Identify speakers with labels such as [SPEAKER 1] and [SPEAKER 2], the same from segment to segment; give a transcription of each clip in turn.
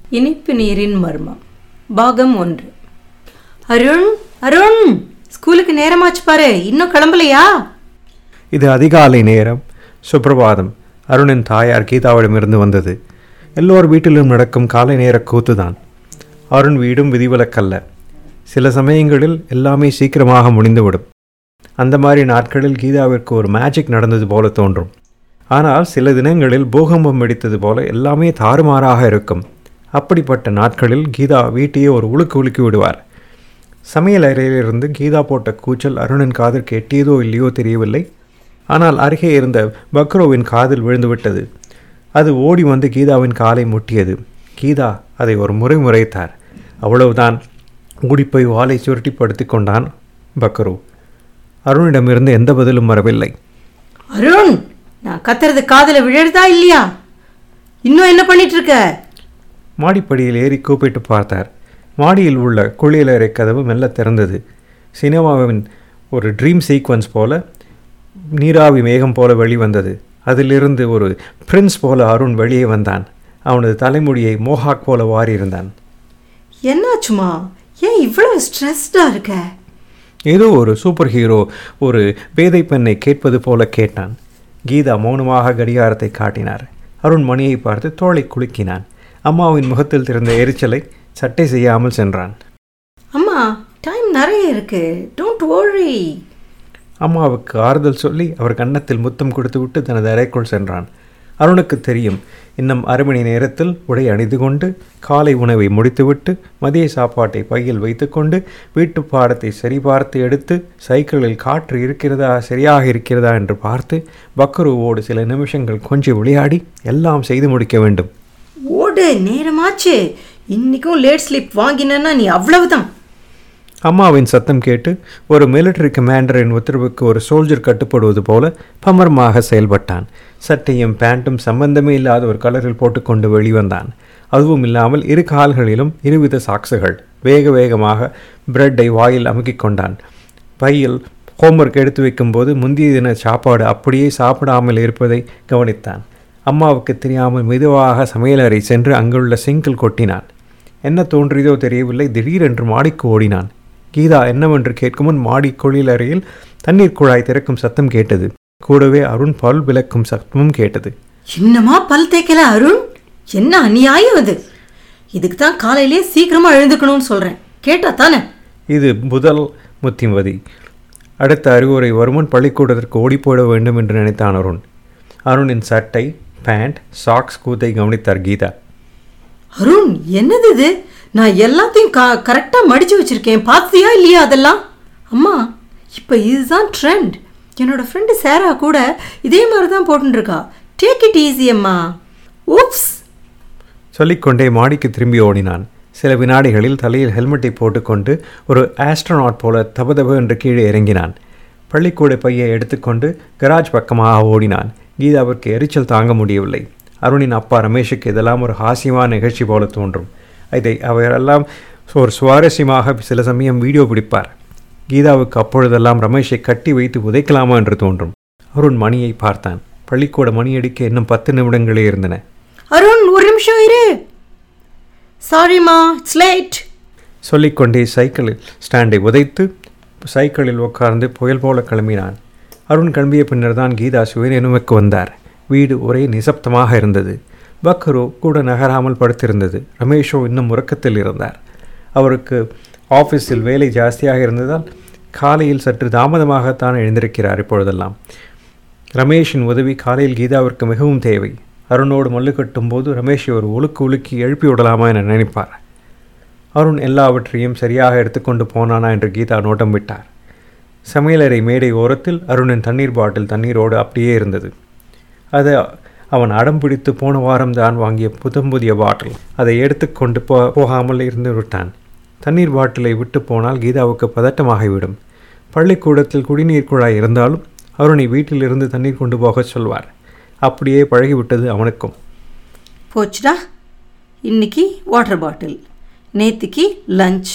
[SPEAKER 1] இனிப்பு நீரின் மர்மம் பாகம் ஒன்று அருண் அருண் ஸ்கூலுக்கு நேரமாச்சு பாரு இன்னும் கிளம்பலையா
[SPEAKER 2] இது அதிகாலை நேரம் சுப்பிரபாதம் அருணின் தாயார் கீதாவிடமிருந்து வந்தது எல்லோர் வீட்டிலும் நடக்கும் காலை நேர கூத்துதான் அருண் வீடும் விதிவிலக்கல்ல சில சமயங்களில் எல்லாமே சீக்கிரமாக முடிந்துவிடும் அந்த மாதிரி நாட்களில் கீதாவிற்கு ஒரு மேஜிக் நடந்தது போல தோன்றும் ஆனால் சில தினங்களில் பூகம்பம் வெடித்தது போல எல்லாமே தாறுமாறாக இருக்கும் அப்படிப்பட்ட நாட்களில் கீதா வீட்டையே ஒரு உலுக்கு உலுக்கி விடுவார் சமையல் அறையிலிருந்து கீதா போட்ட கூச்சல் அருணின் காதிற்கு எட்டியதோ இல்லையோ தெரியவில்லை ஆனால் அருகே இருந்த பக்ரோவின் காதில் விழுந்துவிட்டது அது ஓடி வந்து கீதாவின் காலை முட்டியது கீதா அதை ஒரு முறை முறைத்தார் அவ்வளவுதான் ஓடிப்போய் வாளை சுருட்டி படுத்தி கொண்டான் பக்ரு அருணிடமிருந்து எந்த பதிலும் வரவில்லை
[SPEAKER 1] அருண் நான் கத்துறது காதுல விழுறதா இல்லையா இன்னும் என்ன பண்ணிட்டு இருக்க
[SPEAKER 2] மாடிப்படியில் ஏறி கூப்பிட்டு பார்த்தார் மாடியில் உள்ள குளியலறை கதவு மெல்ல திறந்தது சினிமாவின் ஒரு ட்ரீம் சீக்வன்ஸ் போல நீராவி மேகம் போல வெளிவந்தது அதிலிருந்து ஒரு பிரின்ஸ் போல அருண் வெளியே வந்தான் அவனது தலைமுடியை மோஹாக் போல வாரியிருந்தான்
[SPEAKER 1] என்னாச்சுமா ஏன் இவ்வளவு ஸ்ட்ரெஸ்டா இருக்க
[SPEAKER 2] ஏதோ ஒரு சூப்பர் ஹீரோ ஒரு பேதை பெண்ணை கேட்பது போல கேட்டான் கீதா மௌனமாக கடிகாரத்தை காட்டினார் அருண் மணியை பார்த்து தோளை குலுக்கினான் அம்மாவின் முகத்தில் திறந்த எரிச்சலை சட்டை செய்யாமல் சென்றான்
[SPEAKER 1] அம்மா டைம் நிறைய இருக்கு டோன்ட் worry
[SPEAKER 2] அம்மாவுக்கு ஆறுதல் சொல்லி அவர் கன்னத்தில் முத்தம் கொடுத்துவிட்டு தனது அறைக்குள் சென்றான் அருணுக்கு தெரியும் இன்னும் அரை மணி நேரத்தில் உடை அணிந்து கொண்டு காலை உணவை முடித்துவிட்டு மதிய சாப்பாட்டை பையில் வைத்துக்கொண்டு வீட்டு பாடத்தை சரிபார்த்து எடுத்து சைக்கிளில் காற்று இருக்கிறதா சரியாக இருக்கிறதா என்று பார்த்து பக்கருவோடு சில நிமிஷங்கள் கொஞ்சம் விளையாடி எல்லாம் செய்து முடிக்க வேண்டும்
[SPEAKER 1] ஓடு நேரமாச்சு இன்னைக்கும் லேட் ஸ்லிப் வாங்கினேன்னா நீ அவ்வளவுதான்
[SPEAKER 2] அம்மாவின் சத்தம் கேட்டு ஒரு மிலிட்டரி கமாண்டரின் உத்தரவுக்கு ஒரு சோல்ஜர் கட்டுப்படுவது போல பமரமாக செயல்பட்டான் சட்டையும் பேண்ட்டும் சம்பந்தமே இல்லாத ஒரு கலரில் போட்டுக்கொண்டு வெளிவந்தான் அதுவும் இல்லாமல் இரு கால்களிலும் இருவித சாக்ஸுகள் வேக வேகமாக பிரெட்டை வாயில் அமுக்கிக் கொண்டான் பையில் ஹோம்ஒர்க் எடுத்து வைக்கும்போது முந்தைய தின சாப்பாடு அப்படியே சாப்பிடாமல் இருப்பதை கவனித்தான் அம்மாவுக்கு தெரியாமல் மெதுவாக சமையலறை சென்று அங்குள்ள சிங்கில் கொட்டினான் என்ன தோன்றியதோ தெரியவில்லை திடீரென்று மாடிக்கு ஓடினான் கீதா என்னவென்று கேட்கும் முன் மாடி குளியலறையில் தண்ணீர் குழாய் திறக்கும் சத்தம் கேட்டது கூடவே அருண் பல் விளக்கும் சத்தமும் கேட்டது
[SPEAKER 1] இன்னமா பல் தேய்க்கல அருண் என்ன அநியாயம் அது இதுக்கு தான் காலையிலே சீக்கிரமா எழுந்துக்கணும்னு சொல்றேன் கேட்டா தானே
[SPEAKER 2] இது முதல் முத்திமதி அடுத்த அறிவுரை வருமுன் பள்ளிக்கூடத்திற்கு ஓடிப்போட வேண்டும் என்று நினைத்தான் அருண் அருணின் சட்டை பேண்ட் சாக்ஸ் கூத்தை கவனித்தார் கீதா
[SPEAKER 1] அருண் என்னது இது நான் எல்லாத்தையும் க கரெக்டாக மடிச்சு வச்சிருக்கேன் பார்த்தியா இல்லையா அதெல்லாம் அம்மா இப்போ இதுதான் ட்ரெண்ட் என்னோட ஃப்ரெண்டு சேரா கூட இதே மாதிரி தான் போட்டுருக்கா டேக் இட் ஈஸி அம்மா ஊப்ஸ்
[SPEAKER 2] சொல்லிக்கொண்டே மாடிக்கு திரும்பி ஓடினான் சில வினாடிகளில் தலையில் ஹெல்மெட்டை போட்டுக்கொண்டு ஒரு ஆஸ்ட்ரோநாட் போல தபதப என்று கீழே இறங்கினான் பள்ளிக்கூட பையை எடுத்துக்கொண்டு கராஜ் பக்கமாக ஓடினான் கீதாவிற்கு எரிச்சல் தாங்க முடியவில்லை அருணின் அப்பா ரமேஷுக்கு இதெல்லாம் ஒரு ஹாஸ்யமான நிகழ்ச்சி போல தோன்றும் இதை அவரெல்லாம் ஒரு சுவாரஸ்யமாக சில சமயம் வீடியோ பிடிப்பார் கீதாவுக்கு அப்பொழுதெல்லாம் ரமேஷை கட்டி வைத்து உதைக்கலாமா என்று தோன்றும் அருண் மணியை பார்த்தான் பள்ளிக்கூட மணியடிக்க இன்னும் பத்து நிமிடங்களே இருந்தன
[SPEAKER 1] அருண் ஒரு நிமிஷம் இரு சாரிம்மா இட்ஸ் லேட்
[SPEAKER 2] சொல்லிக்கொண்டே சைக்கிளில் ஸ்டாண்டை உதைத்து சைக்கிளில் உட்கார்ந்து புயல் போல கிளம்பினான் அருண் கிளம்பிய பின்னர் தான் கீதா சுயநினைவுக்கு வந்தார் வீடு ஒரே நிசப்தமாக இருந்தது பக்கரு கூட நகராமல் படுத்திருந்தது ரமேஷோ இன்னும் உறக்கத்தில் இருந்தார் அவருக்கு ஆஃபீஸில் வேலை ஜாஸ்தியாக இருந்ததால் காலையில் சற்று தாமதமாகத்தான் எழுந்திருக்கிறார் இப்பொழுதெல்லாம் ரமேஷின் உதவி காலையில் கீதாவிற்கு மிகவும் தேவை அருணோடு மல்லு கட்டும்போது ரமேஷை ஒரு உலுக்கு உலுக்கி எழுப்பி விடலாமா என நினைப்பார் அருண் எல்லாவற்றையும் சரியாக எடுத்துக்கொண்டு போனானா என்று கீதா நோட்டம் விட்டார் சமையலறை மேடை ஓரத்தில் அருணின் தண்ணீர் பாட்டில் தண்ணீரோடு அப்படியே இருந்தது அது அவன் அடம் பிடித்து போன வாரம் தான் வாங்கிய புத்தம் புதிய பாட்டில் அதை எடுத்துக்கொண்டு போ போகாமல் இருந்து விட்டான் தண்ணீர் பாட்டிலை விட்டு போனால் கீதாவுக்கு பதட்டமாகிவிடும் பள்ளிக்கூடத்தில் குடிநீர் குழாய் இருந்தாலும் அருணை வீட்டிலிருந்து தண்ணீர் கொண்டு போகச் சொல்வார் அப்படியே பழகிவிட்டது அவனுக்கும்
[SPEAKER 1] போச்சுடா இன்னைக்கு வாட்டர் பாட்டில் நேத்திக்கு லஞ்ச்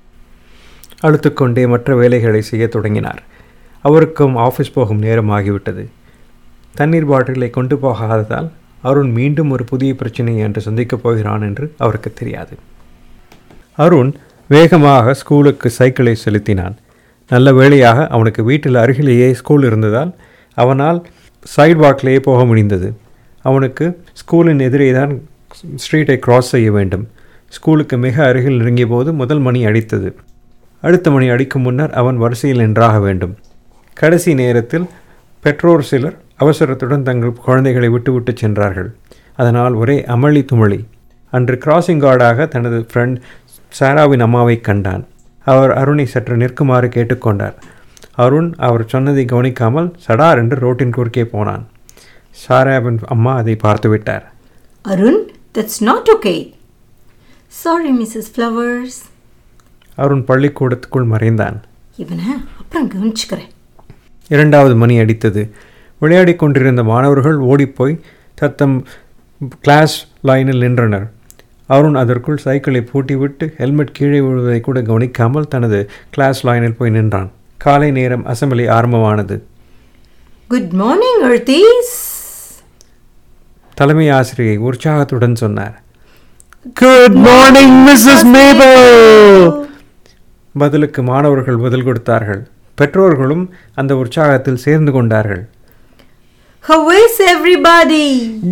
[SPEAKER 2] அழுத்துக்கொண்டே மற்ற வேலைகளை செய்யத் தொடங்கினார் அவருக்கும் ஆஃபீஸ் போகும் நேரம் ஆகிவிட்டது தண்ணீர் பாட்டிலை கொண்டு போகாததால் அருண் மீண்டும் ஒரு புதிய பிரச்சனையை என்று சந்திக்கப் போகிறான் என்று அவருக்கு தெரியாது அருண் வேகமாக ஸ்கூலுக்கு சைக்கிளை செலுத்தினான் நல்ல வேளையாக அவனுக்கு வீட்டில் அருகிலேயே ஸ்கூல் இருந்ததால் அவனால் சைட் வாக்லேயே போக முடிந்தது அவனுக்கு ஸ்கூலின் எதிரே தான் ஸ்ட்ரீட்டை கிராஸ் செய்ய வேண்டும் ஸ்கூலுக்கு மிக அருகில் நெருங்கிய போது முதல் மணி அடித்தது அடுத்த மணி அடிக்கும் முன்னர் அவன் வரிசையில் நின்றாக வேண்டும் கடைசி நேரத்தில் பெற்றோர் சிலர் அவசரத்துடன் தங்கள் குழந்தைகளை விட்டுவிட்டு சென்றார்கள் அதனால் ஒரே அமளி துமளி அன்று கிராசிங் கார்டாக தனது ஃப்ரெண்ட் சாராவின் அம்மாவை கண்டான் அவர் அருணை சற்று நிற்குமாறு கேட்டுக்கொண்டார் அருண் அவர் சொன்னதை கவனிக்காமல் சடார் என்று ரோட்டின் குறுக்கே போனான் சாராவின் அம்மா அதை பார்த்து விட்டார்
[SPEAKER 1] Arun that's not okay sorry Mrs Flowers
[SPEAKER 2] Arun பள்ளிக்கூடத்துக்குள் மறைந்தான்
[SPEAKER 1] இவனை அப்புறம் கவனிச்சுக்கிறேன்
[SPEAKER 2] இரண்டாவது மணி அடித்தது விளையாடிக் கொண்டிருந்த மாணவர்கள் ஓடிப்போய் தத்தம் கிளாஸ் லைனில் நின்றனர் அருண் அதற்குள் சைக்கிளை பூட்டிவிட்டு ஹெல்மெட் கீழே விழுவதை கூட கவனிக்காமல் தனது கிளாஸ் லைனில் போய் நின்றான் காலை நேரம் அசெம்பிளி ஆரம்பமானது
[SPEAKER 1] குட் மார்னிங் அழ்தீஸ்
[SPEAKER 2] தலைமை ஆசிரியை உற்சாகத்துடன் சொன்னார் குட் மார்னிங் மிஸ்ஸஸ் மேபல் பதிலுக்கு மாணவர்கள் பதில் கொடுத்தார்கள் பெற்றோர்களும் அந்த உற்சாகத்தில் சேர்ந்து கொண்டார்கள்
[SPEAKER 1] How is everybody?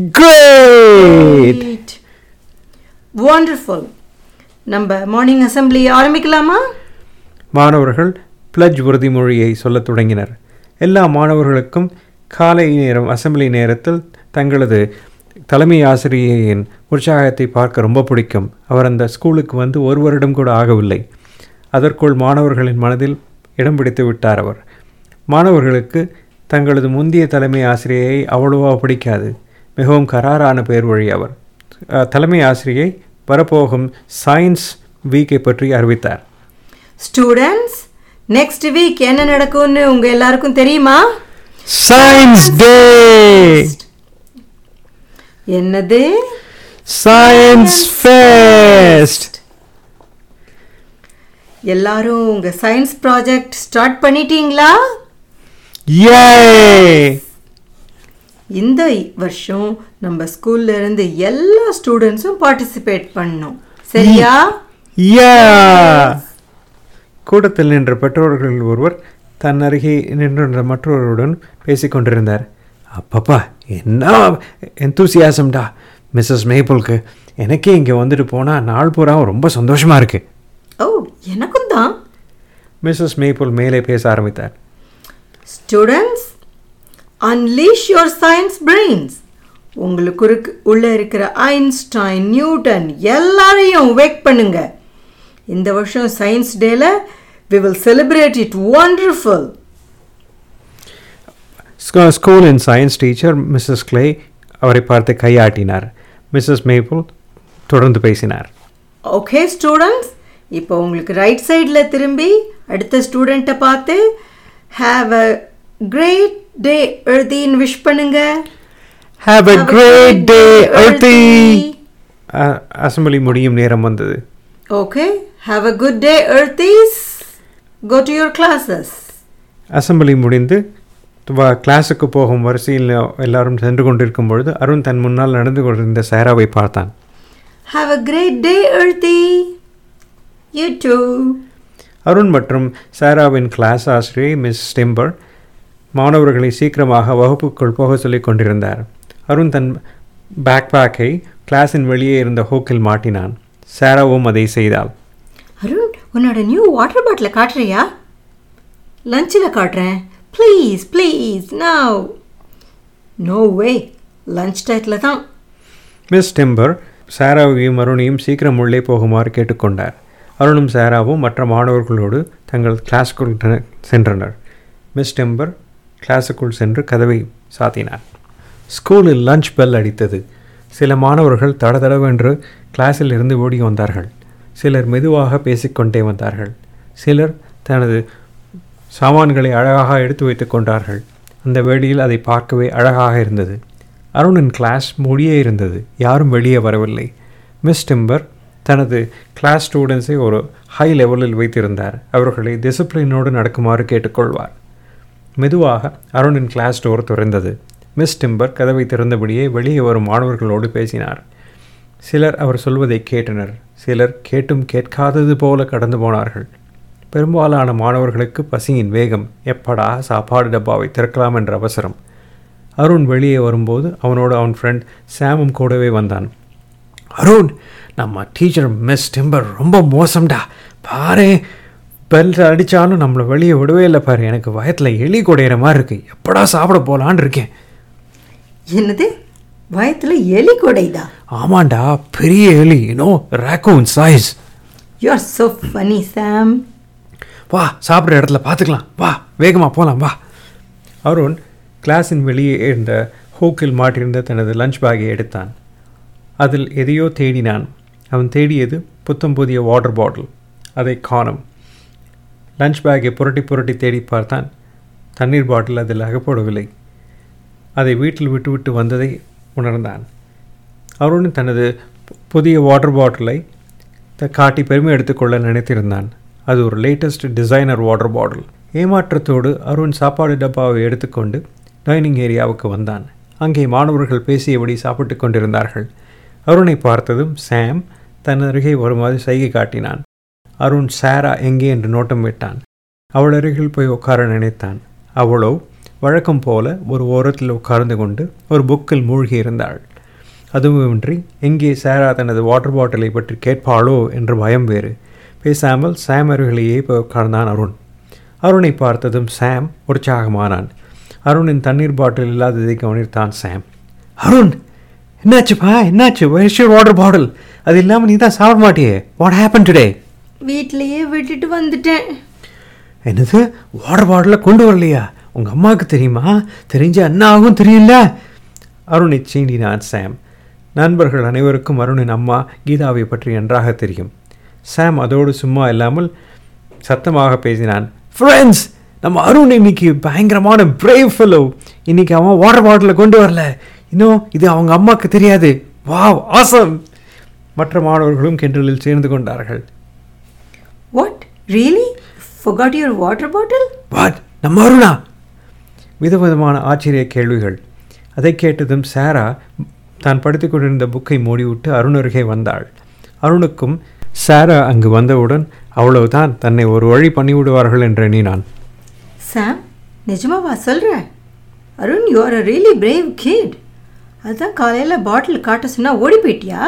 [SPEAKER 2] Great!
[SPEAKER 1] Wonderful. நம்ம மார்னிங் அசெம்பிளி ஆரம்பிக்கலாமா
[SPEAKER 2] மாணவர்கள் பிளட்ஜ் உறுதிமொழியை சொல்லத் தொடங்கினர் எல்லா மாணவர்களுக்கும் காலை நேரம் அசெம்பிளி நேரத்தில் தங்களது தலைமை ஆசிரியையின் உற்சாகத்தை பார்க்க ரொம்ப பிடிக்கும் அவர் அந்த ஸ்கூலுக்கு வந்து ஒரு வருடம் கூட ஆகவில்லை அதற்குள் மாணவர்களின் மனதில் இடம் பிடித்து விட்டார் அவர் மாணவர்களுக்கு தங்களது முந்தைய தலைமை ஆசிரியையை அவ்வளவா பிடிக்காது மிகவும் கராரான பேர் வழி அவர் அஹ், தலைமை ஆசிரியை வரப்போகும் சயின்ஸ் வீக்கை பற்றி அறிவித்தார்
[SPEAKER 1] ஸ்டூடெண்ட்ஸ் நெக்ஸ்ட் வீக் என்ன நடக்கும்னு உங்க எல்லாருக்கும் தெரியுமா
[SPEAKER 2] சயின்ஸ் டே
[SPEAKER 1] என்னது
[SPEAKER 2] சயின்ஸ் ஃபெஸ்ட்
[SPEAKER 1] எல்லாரும் உங்க சயின்ஸ் ப்ராஜெக்ட் ஸ்டார்ட் பண்ணிட்டீங்களா
[SPEAKER 2] யே
[SPEAKER 1] இந்த வருஷம் நம்ம ஸ்கூல்ல இருந்து எல்லா ஸ்டூடெண்ட்ஸும் பார்ட்டிசிபேட் பண்ணணும் சரியா
[SPEAKER 2] யா கூட்டத்தில் நின்ற பெற்றோர்கள் ஒருவர் தன் அருகே நின்ற மற்றொருவருடன் பேசிக்கொண்டிருந்தார் அப்பப்பா என்ன எந்தூசியாசம்டா மிஸ்ஸஸ் மேப்பிளுக்கு எனக்கே இங்கே வந்துட்டு போனால் நாள் பூரா ரொம்ப சந்தோஷமாக இருக்கு
[SPEAKER 1] ஓ எனக்கும் தான்
[SPEAKER 2] மிஸ்ஸஸ் மேப்பிள் மேலே பேச ஆரம்பித்தார்
[SPEAKER 1] students unleash your science brains உங்களுக்கு இருக்கு உள்ள இருக்கிற ஐன்ஸ்டைன் நியூட்டன் எல்லாரையும் வேக் பண்ணுங்க இந்த வருஷம் சயின்ஸ் டேல we will celebrate it wonderful
[SPEAKER 2] school- ஸ்கூலின் சயின்ஸ் டீச்சர் மிஸ்ஸஸ் கிளே அவரை பார்த்து கையாட்டினார் மிஸ்ஸஸ் மேப்பிள் தொடர்ந்து பேசினார்
[SPEAKER 1] ஓகே ஸ்டூடெண்ட்ஸ் இப்போ உங்களுக்கு ரைட் சைடில் திரும்பி அடுத்த ஸ்டூடெண்ட்டை பார்த்து ஹாவ் அ கிரேட் டே எழுதின்னு விஷ் பண்ணுங்க
[SPEAKER 2] have a
[SPEAKER 1] Have a
[SPEAKER 2] great day
[SPEAKER 1] Earthy.
[SPEAKER 2] Assembly முடியும் நேரம் வந்தது
[SPEAKER 1] okay have a good day Earthies go to your classes
[SPEAKER 2] assembly முடிந்து வ- கிளாஸுக்கு போகும் வரிசையில் எல்லாரும் சென்று கொண்டிருக்கும் பொழுது அருண் தன் முன்னால் நடந்து கொண்டிருந்த சாராவை பார்த்தான்
[SPEAKER 1] have a great day Earthy you too
[SPEAKER 2] Arun மற்றும் சாராவின் கிளாஸ் ஆசிரியை மிஸ் ஸ்டெம்பர் மாணவர்களை சீக்கிரமாக வகுப்புக்குள் போக சொல்லிக் கொண்டிருந்தார் அருண் தன் பேக் பேக்கை கிளாஸின் வெளியே இருந்த ஹோக்கில் மாட்டினான் சாராவும் அதை செய்தாள்
[SPEAKER 1] அருண் உன்னோட நியூ வாட்டர் பாட்டிலை காட்டுறியா லஞ்சில் காட்டுறேன் please please now no way lunch டயத்தில் தான்
[SPEAKER 2] மிஸ் டெம்பர் சாராவையும் அருணையும் சீக்கிரம் உள்ளே போகுமாறு கேட்டுக்கொண்டார் அருணும் சாராவும் மற்ற மாணவர்களோடு தங்கள் கிளாஸுக்குள் ட- சென்றனர் மிஸ் டெம்பர் கிளாஸுக்குள் சென்று கதவை சாத்தினார் ஸ்கூலில் லஞ்ச் பெல் அடித்தது சில மாணவர்கள் தடதடவென்று கிளாஸில் இருந்து ஓடி வந்தார்கள் சிலர் மெதுவாக பேசிக்கொண்டே வந்தார்கள் சிலர் தனது சாமான்களை அழகாக எடுத்து வைத்துக் கொண்டார்கள் அந்த வேளையில் அதை பார்க்கவே அழகாக இருந்தது அருணின் கிளாஸ் மூடியே இருந்தது யாரும் வெளியே வரவில்லை மிஸ் டிம்பர் தனது கிளாஸ் ஸ்டூடெண்ட்ஸை ஒரு ஹை லெவலில் வைத்திருந்தார் அவர்களை டிசிப்ளினோடு நடக்குமாறு கேட்டுக்கொள்வார் மெதுவாக அருணின் கிளாஸ் டோர் திறந்தது மிஸ் டிம்பர் கதவை திறந்தபடியே வெளியே வரும் மாணவர்களோடு பேசினார் சிலர் அவர் சொல்வதை கேட்டனர் சிலர் கேட்டும் கேட்காதது போல கடந்து போனார்கள் பெரும்பாலான மாணவர்களுக்கு பசியின் வேகம் எப்படா சாப்பாடு டப்பாவை திறக்கலாம் என்ற அவசரம் அருண் வெளியே வரும்போது அவனோட அவன் ஃப்ரெண்ட் சாமும் கூடவே வந்தான் அருண் நம்ம டீச்சர் மிஸ் டிம்பர் ரொம்ப மோசம்டா பாரு பெல் அடித்தாலும் நம்மளை வெளியே விடவே இல்லை பாரு எனக்கு வயத்தில் எலி குடையிற மாதிரி இருக்குது எப்படா சாப்பிட போகலான்னு இருக்கேன்
[SPEAKER 1] என்னது வயத்துல எலி கொடைதா
[SPEAKER 2] ஆமாண்டா பெரிய எலி you know raccoon size
[SPEAKER 1] you are so funny Sam
[SPEAKER 2] வா சாப்பிட்ற இடத்துல பார்த்துக்கலாம் வா வேகமாக போகலாம் வா அருண் கிளாஸின் வெளியே இருந்த ஹூக்கில் மாட்டிருந்த தனது லஞ்ச் பேக்கை எடுத்தான் அதில் எதையோ தேடினான் அவன் தேடியது புத்தம் புதிய வாட்டர் பாட்டில் அதை காணும் லஞ்ச் பேக்கை புரட்டி புரட்டி தேடி பார்த்தான் தண்ணீர் பாட்டில் அதில் அகப்படவில்லை அதை வீட்டில் விட்டுவிட்டு வந்ததை உணர்ந்தான் அருண் தனது பு- புதிய வாட்டர் பாட்டிலை த- காட்டி பெருமை எடுத்துக்கொள்ள நினைத்திருந்தான் அது ஒரு லேட்டஸ்ட் டிசைனர் வாட்டர் பாட்டில் ஏமாற்றத்தோடு அருண் சாப்பாடு டப்பாவை எடுத்துக்கொண்டு டைனிங் ஏரியாவுக்கு வந்தான் அங்கே மாணவர்கள் பேசியபடி சாப்பிட்டு கொண்டிருந்தார்கள் அருணை பார்த்ததும் சாம் தன் அருகே வருமாறு சைகை காட்டினான் அருண் சாரா எங்கே என்று நோட்டம் விட்டான் அவள் அருகில் போய் உட்கார நினைத்தான் அவளோ வழக்கம் போல ஒரு ஓரத்தில் உட்கார்ந்து கொண்டு ஒரு புக்கில் மூழ்கி இருந்தாள் அதுவுமின்றி எங்கே சாரா தனது வாட்டர் பாட்டிலை பற்றி கேட்பாளோ என்று பயம் வேறு பேசாமல் சாம் அருகிலேயே போய் உட்கார்ந்தான் அருண் அருணை பார்த்ததும் சாம் உற்சாகமானான் அருணின் தண்ணீர் பாட்டில் இல்லாததை கவனித்தான் சாம் அருண் என்னாச்சுப்பா என்னாச்சு வயசு வாட்டர் பாட்டில் அது இல்லாமல் நீ தான் சாப்பிட மாட்டியே வாட் ஹேப்பன் டுடே
[SPEAKER 1] வீட்லயே விட்டுட்டு வந்துட்டேன்
[SPEAKER 2] என்னது வாட்டர் பாட்டிலை கொண்டு வரலையா உங்கள் அம்மாவுக்கு தெரியுமா தெரிஞ்ச என்ன ஆகும் தெரியல அருணை சீண்டினான் சாம் நண்பர்கள் அனைவருக்கும் அருணின் அம்மா கீதாவை பற்றி நன்றாக தெரியும் சாம் அதோடு சும்மா இல்லாமல் சத்தமாக பேசினான் ஃப்ரெண்ட்ஸ் நம்ம அருண் இன்னைக்கு பயங்கரமான பிரேவ் ஃபெலோ இன்னைக்கு அவன் வாட்டர் பாட்டிலை கொண்டு வரல இன்னும் இது அவங்க அம்மாவுக்கு தெரியாது வாவ் ஆசம் மற்ற மாணவர்களும் கிண்டலில் சேர்ந்து கொண்டார்கள்
[SPEAKER 1] what really forgot your water bottle
[SPEAKER 2] what நம்ம அருணா விதவிதமான ஆச்சரிய கேள்விகள் அதை கேட்டதும் சாரா தான் படித்துக் கொண்டிருந்த புக்கை மூடிவிட்டு அருண் அருகே வந்தாள் அருணுக்கும் சாரா அங்கு வந்தவுடன் அவ்வளவுதான் தன்னை ஒரு வழி பண்ணிவிடுவார்கள் என்று எண்ணினான்
[SPEAKER 1] சாம் நிஜமாவா சொல்ற Arun you are a really brave kid அதுதான் காலையில் பாட்டில் காட்ட சொன்னா ஓடி போயிட்டியா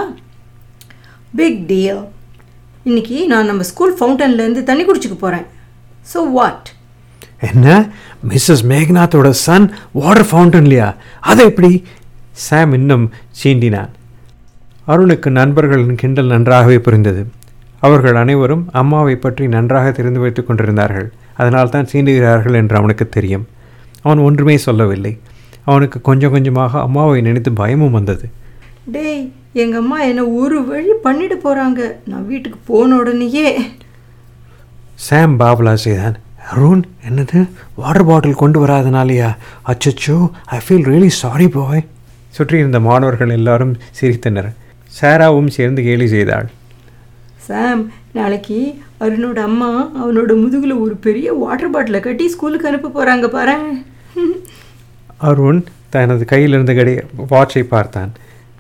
[SPEAKER 1] பிக் டீல் இன்னைக்கு நான் நம்ம ஸ்கூல் ஃபவுண்டன்லேருந்து தண்ணி குடிச்சுக்க போகிறேன் ஸோ வாட்
[SPEAKER 2] என்ன மிஸ்ஸஸ் மேக்நாத்தோட சன் வாட்டர் ஃபவுண்டன்லையா அது எப்படி சாம் இன்னும் சீண்டினான் அருணுக்கு நண்பர்களின் கிண்டல் நன்றாகவே புரிந்தது அவர்கள் அனைவரும் அம்மாவை பற்றி நன்றாக தெரிந்து வைத்துக் கொண்டிருந்தார்கள் அதனால் தான் சீண்டுகிறார்கள் என்று அவனுக்கு தெரியும் அவன் ஒன்றுமே சொல்லவில்லை அவனுக்கு கொஞ்சம் கொஞ்சமாக அம்மாவை நினைத்து பயமும் வந்தது
[SPEAKER 1] டேய் எங்கள் அம்மா என்னை ஒரு வழி பண்ணிட போகிறாங்க நான் வீட்டுக்கு போன உடனேயே
[SPEAKER 2] சாம் பாவலா செய்தான் அருண் என்னது வாட்டர் பாட்டில் கொண்டு வராதனாலயா அச்சச்சோ I feel really sorry boy சுற்றியிருந்த மாணவர்கள் எல்லாரும் சிரித்தனர் சாராவும் சேர்ந்து கேலி செய்தாள்
[SPEAKER 1] சாம் நாளைக்கு அருணோட அம்மா அவனோட முதுகில் ஒரு பெரிய வாட்டர் பாட்டிலை கட்டி ஸ்கூலுக்கு அனுப்ப போகிறாங்க பாரேன்
[SPEAKER 2] அருண் தனது கையில் இருந்த கடி வாட்சை பார்த்தான்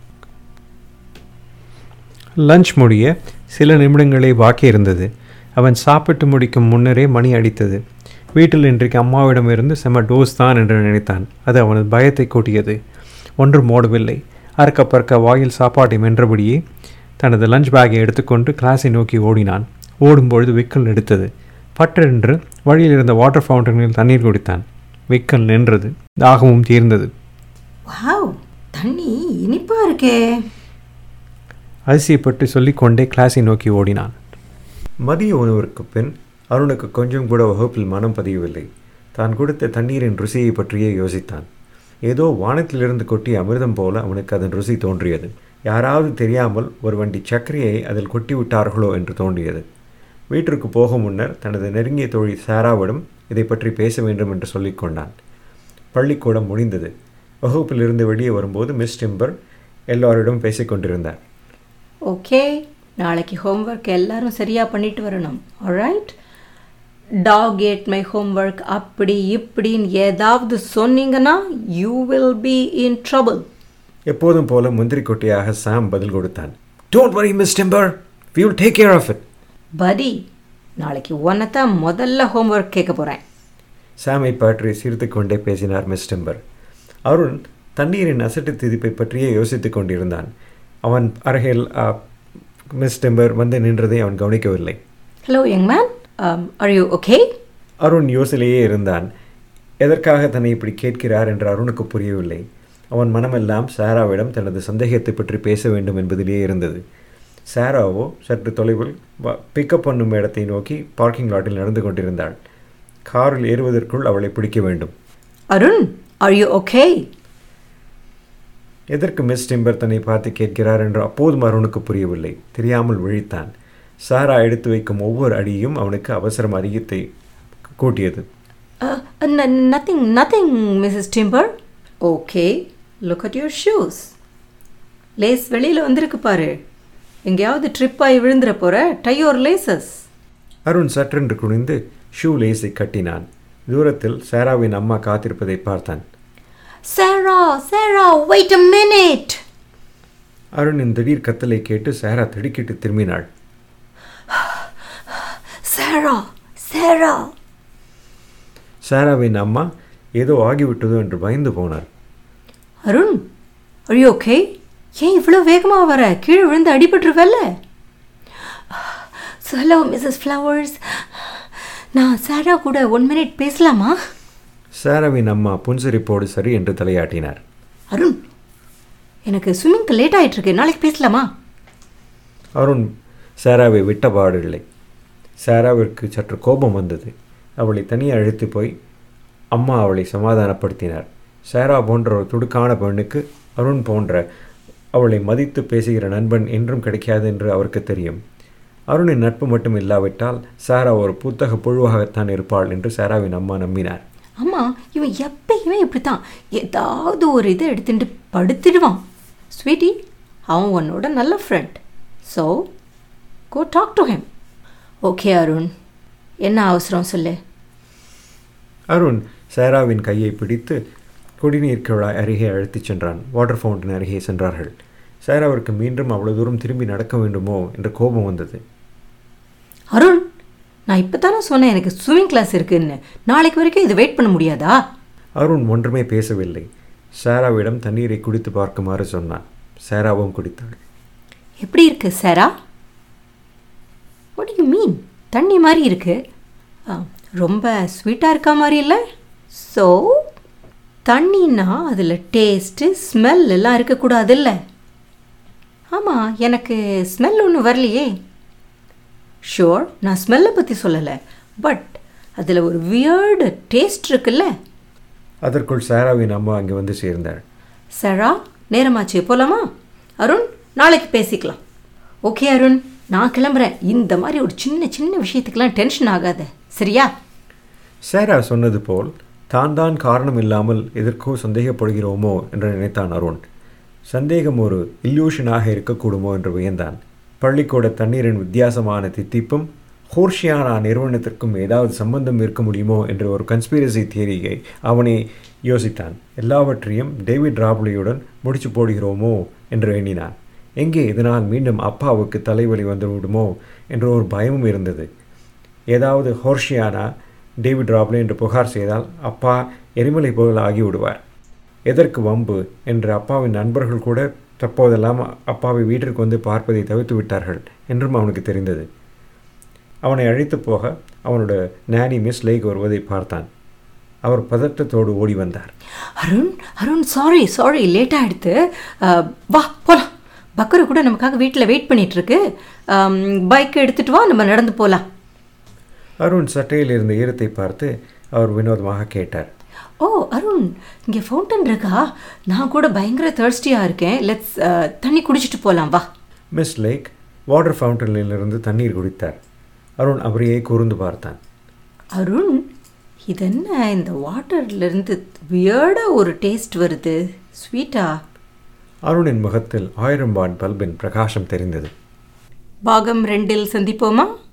[SPEAKER 2] லஞ்ச் முடிய சில நிமிடங்களே பாக்கி இருந்தது அவன் சாப்பிட்டு முடிக்கும் முன்னரே மணி அடித்தது வீட்டில் இன்றைக்கு அம்மாவிடமிருந்து செம டோஸ் தான் என்று நினைத்தான் அது அவனது பயத்தை கூட்டியது ஒன்றும் ஓடவில்லை அறக்க பறக்க வாயில் சாப்பாட்டை மென்றபடியே தனது லஞ்ச் பேக்கை எடுத்துக்கொண்டு கிளாஸை நோக்கி ஓடினான் ஓடும்பொழுது விக்கல் எடுத்தது பட்டென்று வழியில் இருந்த வாட்டர் ஃபவுண்டனில் தண்ணீர் குடித்தான் விக்கல் நின்றது தாகமும் தீர்ந்தது
[SPEAKER 1] வாவ் தண்ணி இனிப்பாக இருக்கே
[SPEAKER 2] அதிசயப்பட்டு சொல்லிக்கொண்டே கிளாஸை நோக்கி ஓடினான் மதிய உணவிற்கு பின் அருணுக்கு கொஞ்சம் கூட வகுப்பில் மனம் பதியவில்லை தான் கொடுத்த தண்ணீரின் ருசியை பற்றியே யோசித்தான் ஏதோ வானத்திலிருந்து கொட்டிய அமிர்தம் போல அவனுக்கு அதன் ருசி தோன்றியது யாராவது தெரியாமல் ஒரு வண்டி சர்க்கரையை அதில் கொட்டி விட்டார்களோ என்று தோன்றியது வீட்டிற்கு போக முன்னர் தனது நெருங்கிய தோழி சாராவிடம் இதை பற்றி பேச வேண்டும் என்று சொல்லிக்கொண்டான் பள்ளிக்கூடம் முடிந்தது வகுப்பிலிருந்து வெளியே வரும்போது மிஸ் டிம்பர் எல்லோரிடம் பேசிக்கொண்டிருந்தார்
[SPEAKER 1] ஓகே நாளைக்கு ஹோம்ஒர்க் எல்லாரும் சரியாக பண்ணிட்டு வரணும் alright dog ate my homework அப்படி இப்படின்னு ஏதாவது சொன்னீங்கன்னா you will be in trouble
[SPEAKER 2] எப்போதும் போல முந்திரி கொட்டையாக சாம் பதில் கொடுத்தான் don't worry Miss Timber we will take care of it
[SPEAKER 1] படி நாளைக்கு உன்னை தான் முதல்ல ஹோம்ஒர்க் கேட்க போகிறேன்
[SPEAKER 2] சாமை பற்றி சிரித்து கொண்டே பேசினார் மிஸ் டிம்பர் அருண் தண்ணீரின் அசட்டு திதிப்பை பற்றியே யோசித்துக் கொண்டிருந்தான் அவன் அருகில் அ, மிஸ் டிம்பர் வந்து நின்றதை அவன் கவனிக்கவில்லை
[SPEAKER 1] hello young man are you okay
[SPEAKER 2] Arun யோசனையே இருந்தான் எதற்காக தன்னை இப்படி கேட்கிறார் என்று அருணுக்கு புரியவில்லை அவன் மனமெல்லாம் சாராவிடம் தனது சந்தேகத்தை பற்றி பேச வேண்டும் என்பதிலேயே இருந்தது சாராவோ சற்று தொலைவில் பிக்கப் பண்ணும் இடத்தை நோக்கி பார்க்கிங் லாட்டில் நடந்து கொண்டிருந்தாள் காரில் ஏறுவதற்குள் அவளை பிடிக்க வேண்டும்
[SPEAKER 1] அருண் ஆர் யூ ஓகே
[SPEAKER 2] எதற்கு மிஸ் டிம்பர் தன்னை பார்த்து கேட்கிறார் என்று அப்போதும் அருணுக்கு புரியவில்லை தெரியாமல் விழித்தான் சாரா எடுத்து வைக்கும் ஒவ்வொரு அடியும் அவனுக்கு அவசரம் அதிகத்தை கூட்டியது
[SPEAKER 1] nothing nothing Mrs Timber okay look at your shoes lace வெளியில் வந்திருக்கு பாரு எங்கேயாவது ட்ரிப் ஆகி விழுந்துற போகிற டையோர் லேசஸ்
[SPEAKER 2] அருண் சற்றென்று குனிந்து ஷூ லேஸை கட்டினான் தூரத்தில் சாராவின் அம்மா காத்திருப்பதை பார்த்தான்
[SPEAKER 1] சாரா சாரா வெயிட் அ மினிட்
[SPEAKER 2] அருணின் திடீர் கத்தலை கேட்டு சாரா திடுக்கிட்டு திரும்பினாள்
[SPEAKER 1] சாரா சாரா
[SPEAKER 2] சாராவின் அம்மா ஏதோ ஆகிவிட்டதோ என்று பயந்து போனார்
[SPEAKER 1] அருண் are you ஓகே ஏன் இவ்வளோ வேகமாக வர கீழே விழுந்து அடிபட்டுருவல்ல ஹலோ மிஸ்ஸஸ் ஃப்ளவர்ஸ் நான் சாரா கூட ஒன் மினிட் பேசலாமா
[SPEAKER 2] சாராவின் அம்மா புன்சிரிப்போடு சரி என்று தலையாட்டினார்
[SPEAKER 1] அருண் எனக்கு ஸ்விம்மிங்க்கு லேட் ஆயிட்டிருக்கு நாளைக்கு பேசலாமா
[SPEAKER 2] அருண் சாராவை விட்ட பாடில்லை சாராவிற்கு சற்று கோபம் வந்தது அவளை தனியே அழைத்து போய் அம்மா அவளை சமாதானப்படுத்தினார் சாரா போன்ற ஒரு துடுக்கான பெண்ணுக்கு அருண் போன்ற அவளை மதித்து பேசுகிற நண்பன் என்றும் கிடைக்காது என்று அவருக்கு தெரியும் அருணின் நட்பு மட்டும் இல்லாவிட்டால் சாரா ஒரு புத்தக புழுவாகத்தான் இருப்பாள் என்று சாராவின் அம்மா நம்பினார்
[SPEAKER 1] அம்மா இவன் எப்பயுமே இப்படி தான் ஏதாவது ஒரு இதை எடுத்துட்டு படுத்துடுவான் ஸ்வீட்டி அவன் உன்னோட நல்ல friend so go talk to him okay Arun என்ன அவசரம் சொல்லு
[SPEAKER 2] அருண் சாராவின் கையை பிடித்து குடிநீர் குழாய் அருகே அழைத்துச் சென்றான் வாட்டர் ஃபவுண்டன் அருகே சென்றார்கள் சாராவிற்கு மீண்டும் அவ்வளவு தூரம் திரும்பி நடக்க வேண்டுமோ என்ற கோபம் வந்தது
[SPEAKER 1] அருண் நான் இப்போ தானே சொன்னேன் எனக்கு ஸ்விம்மிங் கிளாஸ் இருக்குன்னு நாளைக்கு வரைக்கும் இது வெயிட் பண்ண முடியாதா
[SPEAKER 2] அருண் ஒன்றுமே பேசவில்லை சாராவிடம் தண்ணீரை குடித்து பார்க்குமாறு சொன்னான் சாராவும் குடித்தாள்
[SPEAKER 1] எப்படி இருக்கு சாரா வாட் யூ மீன் தண்ணி மாதிரி இருக்கு ஆ, ரொம்ப ஸ்வீட்டாக இருக்க மாதிரி இல்லை ஸோ தண்ணின்னா அதில் டேஸ்ட்டு ஸ்மெல் எல்லாம் இருக்கக்கூடாதுல்ல ஆமாம் எனக்கு ஸ்மெல் ஒன்றும் வரலையே ஷோர் நான் ஸ்மெல்லை பற்றி சொல்லலை பட் அதில் ஒரு வியர்டு டேஸ்ட் இருக்குல்ல
[SPEAKER 2] அதற்குள் சாராவின் அம்மா அங்கே வந்து சேர்ந்தாள்
[SPEAKER 1] சரா நேரமாச்சு போலாமா அருண் நாளைக்கு பேசிக்கலாம் ஓகே அருண் நான் கிளம்புறேன் இந்த மாதிரி ஒரு சின்ன சின்ன விஷயத்துக்கெல்லாம் டென்ஷன் ஆகாத சரியா
[SPEAKER 2] சாரா சொன்னது போல் தான் தான் காரணம் இல்லாமல் எதற்கோ சந்தேகப்படுகிறோமோ என்று நினைத்தான் அருண் சந்தேகம் ஒரு இல்யூஷனாக இருக்கக்கூடுமோ என்று வியந்தான் பள்ளிக்கூட தண்ணீரின் வித்தியாசமான தித்திப்பும் ஹோர்ஷியானா நிறுவனத்திற்கும் ஏதாவது சம்பந்தம் இருக்க முடியுமோ என்ற ஒரு கன்ஸ்பிரசி தியரியை அவனே யோசித்தான் எல்லாவற்றையும் டேவிட் ராப்லியுடன் முடிச்சு போடுகிறோமோ என்று எண்ணினான் எங்கே இதனால் மீண்டும் அப்பாவுக்கு தலைவலி வந்து விடுமோ என்ற ஒரு பயமும் இருந்தது ஏதாவது ஹோர்ஷியானா டேவிட் ராப்லே என்று புகார் செய்தால் அப்பா எரிமலை போல் ஆகிவிடுவார் எதற்கு வம்பு என்று அப்பாவின் நண்பர்கள் கூட தற்போதெல்லாம் அப்பாவை வீட்டிற்கு வந்து பார்ப்பதை தவிர்த்து விட்டார்கள் என்றும் அவனுக்கு தெரிந்தது அவனை அழைத்து போக அவனோட நானி மிஸ் லேக் வருவதை பார்த்தான் அவர் பதட்டத்தோடு ஓடி வந்தார்
[SPEAKER 1] Arun Arun sorry sorry late ஆகிடுது வா போகலாம் பக்கரு கூட நமக்காக வீட்டில் வெயிட் பண்ணிட்டு இருக்கு பைக் எடுத்துட்டு வா நம்ம நடந்து போகலாம்
[SPEAKER 2] அருண் சட்டையில் இருந்த ஈரத்தை பார்த்து அவர் வினோதமாக கேட்டார்
[SPEAKER 1] ஓ அருண் இங்கே ஃபவுண்டன் இருக்கா நான் கூட பயங்கர தேர்ஸ்டியாக இருக்கேன் லெட்ஸ் தண்ணி குடிச்சிட்டு போகலாம் வா
[SPEAKER 2] மிஸ் லேக் வாட்டர் ஃபவுண்டனிலிருந்து தண்ணீர் குடித்தார் அருண் அவரையே கூர்ந்து பார்த்தான்
[SPEAKER 1] அருண் இது என்ன இந்த வாட்டர்லேருந்து வியர்டாக ஒரு டேஸ்ட் வருது ஸ்வீட்டா
[SPEAKER 2] அருணின் முகத்தில் ஆயிரம் வாட் பல்பின் பிரகாசம் தெரிந்தது
[SPEAKER 1] பாகம் ரெண்டில் சந்திப்போமா